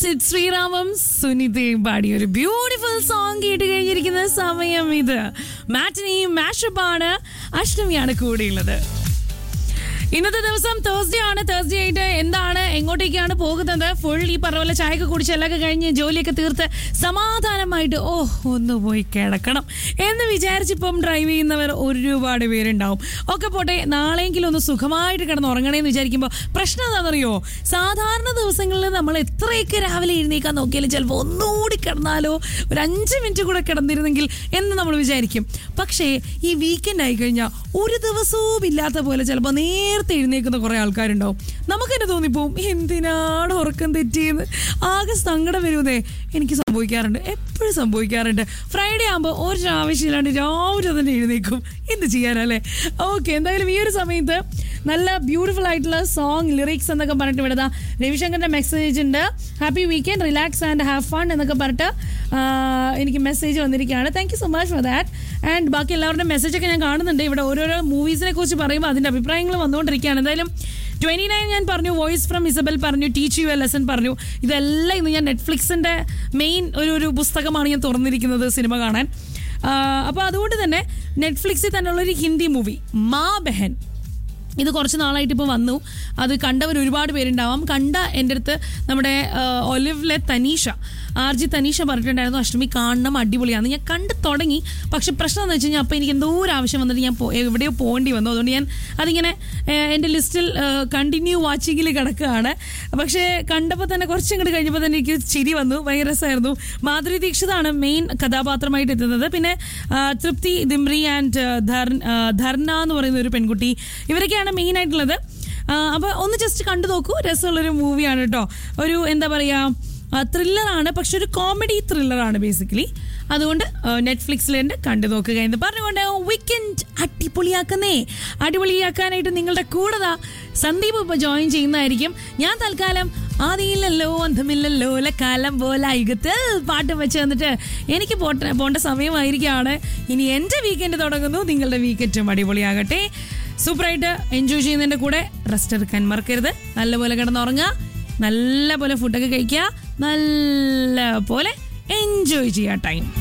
സിദ് ശ്രീറാമും സുനിതയും പാടിയ ഒരു beautiful song കേട്ട് കഴിഞ്ഞിരിക്കുന്ന സമയം ഇത് മാറ്റിനെയും മാഷപ്പാണ് അഷ്ടമിയാണ് കൂടെയുള്ളത് ഇന്നത്തെ ദിവസം തേഴ്സ്ഡേ ആണ് തേഴ്സ്ഡേ ആയിട്ട് എന്താണ് എങ്ങോട്ടേക്കാണ് പോകുന്നത് ഫുൾ ഈ പറഞ്ഞ പോലെ ചായയൊക്കെ കുടിച്ച് എല്ലാം കഴിഞ്ഞ് ജോലിയൊക്കെ തീർത്ത് സമാധാനമായിട്ട് ഓ ഒന്ന് പോയി കിടക്കണം എന്ന് വിചാരിച്ചിപ്പം ഡ്രൈവ് ചെയ്യുന്നവർ ഒരുപാട് പേരുണ്ടാവും ഒക്കെ പോട്ടെ നാളെയെങ്കിലും ഒന്ന് സുഖമായിട്ട് കിടന്ന് ഉറങ്ങണേന്ന് വിചാരിക്കുമ്പോൾ പ്രശ്നം എന്താണെന്നറിയോ സാധാരണ ദിവസങ്ങളിൽ നമ്മൾ എത്രയൊക്കെ രാവിലെ എഴുന്നേക്കാൻ നോക്കിയാലും ചിലപ്പോൾ ഒന്നുകൂടി കിടന്നാലോ ഒരു അഞ്ച് മിനിറ്റ് കൂടെ കിടന്നിരുന്നെങ്കിൽ എന്ന് നമ്മൾ വിചാരിക്കും പക്ഷേ ഈ വീക്കെൻഡ് ആയി കഴിഞ്ഞാൽ ഒരു ദിവസവും ഇല്ലാത്ത പോലെ ചിലപ്പോൾ നേരത്തെ എഴുന്നേക്കുന്ന കുറേ ആൾക്കാരുണ്ടാവും നമുക്ക് തന്നെ തോന്നിപ്പോവും എന്തിനാണ് ഉറക്കം തെറ്റിയെന്ന് ആകെ സങ്കടം വരുന്നേ എനിക്ക് സംഭവിക്കാറുണ്ട് എപ്പോഴും സംഭവിക്കാറുണ്ട് ഫ്രൈഡേ ആകുമ്പോൾ ഒരു ആവശ്യമില്ലാണ്ട് രാവിലെ തന്നെ എഴുന്നേക്കും എന്ത് ചെയ്യാനല്ലേ ഓക്കെ എന്തായാലും ഈ ഒരു സമയത്ത് നല്ല ബ്യൂട്ടിഫുൾ ആയിട്ടുള്ള സോങ് ലിറിക്സ് എന്നൊക്കെ പറഞ്ഞിട്ട് ഇവിടെ ദാ രവിശങ്കറിന്റെ മെസ്സേജ് ഉണ്ട് happy weekend relax and have fun എന്നൊക്കെ പറഞ്ഞിട്ട് ആ, എനിക്ക് മെസ്സേജ് വന്നിരിക്കുകയാണ് thank you so much for that and ബാക്കി എല്ലാവരുടെയും മെസ്സേജ് ഒക്കെ ഞാൻ കാണുന്നുണ്ട് ഇവിടെ ഓരോരോ മൂവീസിനെ കുറിച്ച് പറയുമ്പോൾ അതിന്റെ അഭിപ്രായങ്ങൾ വന്നുകൊണ്ടിരിക്കുകയാണ് എന്തായാലും ട്വന്റി നയൻ ഞാൻ പറഞ്ഞു വോയിസ് ഫ്രം ഇസബൽ പറഞ്ഞു ടീച്ച് യു എ ലെസൺ പറഞ്ഞു ഇതെല്ലാം ഇന്ന് ഞാൻ നെറ്റ്ഫ്ലിക്സിന്റെ മെയിൻ ഒരു ഒരു പുസ്തകമാണ് ഞാൻ തുറന്നിരിക്കുന്നത് സിനിമ കാണാൻ അപ്പോൾ അതുകൊണ്ട് തന്നെ നെറ്റ്ഫ്ലിക്സിൽ തന്നെയുള്ള ഒരു ഹിന്ദി മൂവി മാ ബെഹൻ ഇത് കുറച്ച് നാളായിട്ട് ഇപ്പോൾ വന്നു അത് കണ്ടവർ ഒരുപാട് പേരുണ്ടാവാം കണ്ട എൻ്റെ അടുത്ത് നമ്മുടെ ആ, ഒലിവിലെ തനീഷ ആർ ജി തനീഷ പറഞ്ഞിട്ടുണ്ടായിരുന്നു അഷ്ടമി കാണണം അടിപൊളിയാണ് ഞാൻ കണ്ടു തുടങ്ങി പക്ഷെ പ്രശ്നം എന്ന് വെച്ച് കഴിഞ്ഞാൽ അപ്പോൾ എനിക്ക് എന്തോ ഒരു ആവശ്യം വന്നിട്ട് ഞാൻ പോ- എവിടെയോ പോകേണ്ടി വന്നു അതുകൊണ്ട് ഞാൻ അതിങ്ങനെ ആ, എൻ്റെ ലിസ്റ്റിൽ കണ്ടിന്യൂ വാച്ചിങ്ങിൽ കിടക്കുകയാണ് പക്ഷേ കണ്ടപ്പോൾ തന്നെ കുറച്ചും കൂടി കഴിഞ്ഞപ്പോൾ തന്നെ എനിക്ക് ചിരി വന്നു ഭയങ്കര രസമായിരുന്നു മാധുരി ദീക്ഷിതാണ് മെയിൻ കഥാപാത്രമായിട്ട് എത്തുന്നത് പിന്നെ ആ, തൃപ്തി ദിംറി ആൻഡ് ധർണ എന്ന് പറയുന്ന ഒരു പെൺകുട്ടി ഇവരൊക്കെയാണ് മെയിൻ ആയിട്ടുള്ളത് അപ്പോൾ ഒന്ന് ജസ്റ്റ് കണ്ടു നോക്കൂ രസമുള്ളൊരു മൂവിയാണ് കേട്ടോ ഒരു എന്താ പറയുക ത്രില്ലറാണ് പക്ഷെ ഒരു കോമഡി ത്രില്ലറാണ് ബേസിക്കലി അതുകൊണ്ട് നെറ്റ്ഫ്ലിക്സിൽ ഉണ്ട് കണ്ടു നോക്കുക എന്ന് പറഞ്ഞുകൊണ്ട് വീക്കെൻഡ് അടിപൊളിയാക്കുന്നേ അടിപൊളിയാക്കാനായിട്ട് നിങ്ങളുടെ കൂടെ സന്ദീപ് ഇപ്പോൾ ജോയിൻ ചെയ്യുന്നതായിരിക്കും ഞാൻ തൽക്കാലം ആദിയില്ലല്ലോ അന്തമില്ലല്ലോ അല്ല കാലം പോലെ യുഗത്തിൽ പാട്ട് വെച്ച് തന്നിട്ട് എനിക്ക് പോട്ട പോണ്ട സമയമായിരിക്കുകയാണ് ഇനി എൻ്റെ വീക്കെൻഡ് തുടങ്ങുന്നു നിങ്ങളുടെ വീക്കെൻഡും അടിപൊളിയാകട്ടെ സൂപ്പറായിട്ട് എൻജോയ് ചെയ്യുന്നതിൻ്റെ കൂടെ റെസ്റ്റ് എടുക്കാൻ മറക്കരുത് നല്ലപോലെ കിടന്നുറങ്ങുക നല്ല പോലെ ഫുഡൊക്കെ കഴിക്കുക നല്ല പോലെ എൻജോയ് ചെയ്യുക ടൈം